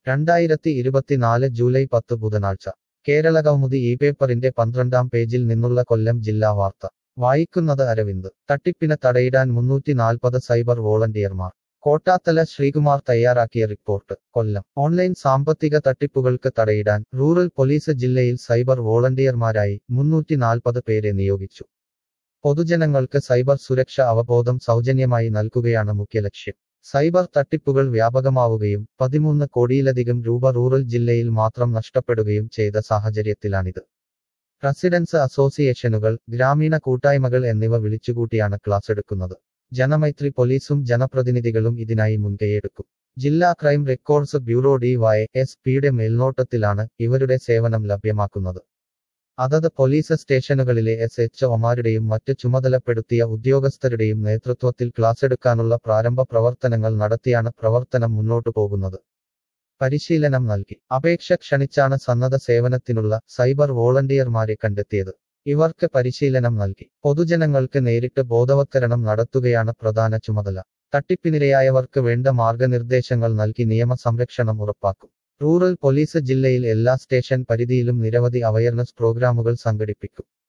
രണ്ടായിരത്തി ഇരുപത്തിനാല് ജൂലൈ പത്ത് ബുധനാഴ്ച കേരള കൗമുദി ഈ പേപ്പറിന്റെ പന്ത്രണ്ടാം പേജിൽ നിന്നുള്ള കൊല്ലം ജില്ലാ വാർത്ത വായിക്കുന്നത് അരവിന്ദ് തട്ടിപ്പിന് തടയിടാൻ മുന്നൂറ്റി നാൽപ്പത് സൈബർ വോളണ്ടിയർമാർ കോട്ടാത്തല ശ്രീകുമാർ തയ്യാറാക്കിയ റിപ്പോർട്ട് കൊല്ലം ഓൺലൈൻ സാമ്പത്തിക തട്ടിപ്പുകൾക്ക് തടയിടാൻ റൂറൽ പോലീസ് ജില്ലയിൽ സൈബർ വോളണ്ടിയർമാരായി മുന്നൂറ്റി നാൽപ്പത് പേരെ നിയോഗിച്ചു പൊതുജനങ്ങൾക്ക് സൈബർ സുരക്ഷ അവബോധം സൗജന്യമായി നൽകുകയാണ് മുഖ്യ ലക്ഷ്യം സൈബർ തട്ടിപ്പുകൾ വ്യാപകമാവുകയും പതിമൂന്ന് കോടിയിലധികം രൂപ റൂറൽ ജില്ലയിൽ മാത്രം നഷ്ടപ്പെടുകയും ചെയ്ത സാഹചര്യത്തിലാണിത് റെസിഡൻസ് അസോസിയേഷനുകൾ ഗ്രാമീണ കൂട്ടായ്മകൾ എന്നിവ വിളിച്ചുകൂട്ടിയാണ് ക്ലാസ് എടുക്കുന്നത് ജനമൈത്രി പോലീസും ജനപ്രതിനിധികളും ഇതിനായി മുൻകൈയെടുക്കും ജില്ലാ crime records bureau D Y S പിയുടെ മേൽനോട്ടത്തിലാണ് ഇവരുടെ സേവനം ലഭ്യമാക്കുന്നത് അതത് പോലീസ് സ്റ്റേഷനുകളിലെ എസ് എച്ച് ഒമാരുടെയും മറ്റ് ചുമതലപ്പെടുത്തിയ ഉദ്യോഗസ്ഥരുടെയും നേതൃത്വത്തിൽ ക്ലാസ്സെടുക്കാനുള്ള പ്രാരംഭ പ്രവർത്തനങ്ങൾ നടത്തിയാണ് പ്രവർത്തനം മുന്നോട്ടു പോകുന്നത് പരിശീലനം നൽകി അപേക്ഷ ക്ഷണിച്ചാണ് സന്നദ്ധ സേവനത്തിനുള്ള സൈബർ വോളണ്ടിയർമാരെ കണ്ടെത്തിയത് ഇവർക്ക് പരിശീലനം നൽകി പൊതുജനങ്ങൾക്ക് നേരിട്ട് ബോധവത്കരണം നടത്തുകയാണ് പ്രധാന ചുമതല തട്ടിപ്പിനിരയായവർക്ക് വേണ്ട മാർഗനിർദ്ദേശങ്ങൾ നൽകി നിയമ സംരക്ഷണം ഉറപ്പാക്കും റൂറൽ പോലീസ് ജില്ലയിൽ എല്ലാ സ്റ്റേഷൻ പരിധിയിലും നിരവധി അവയർനെസ് പ്രോഗ്രാമുകൾ സംഘടിപ്പിക്കും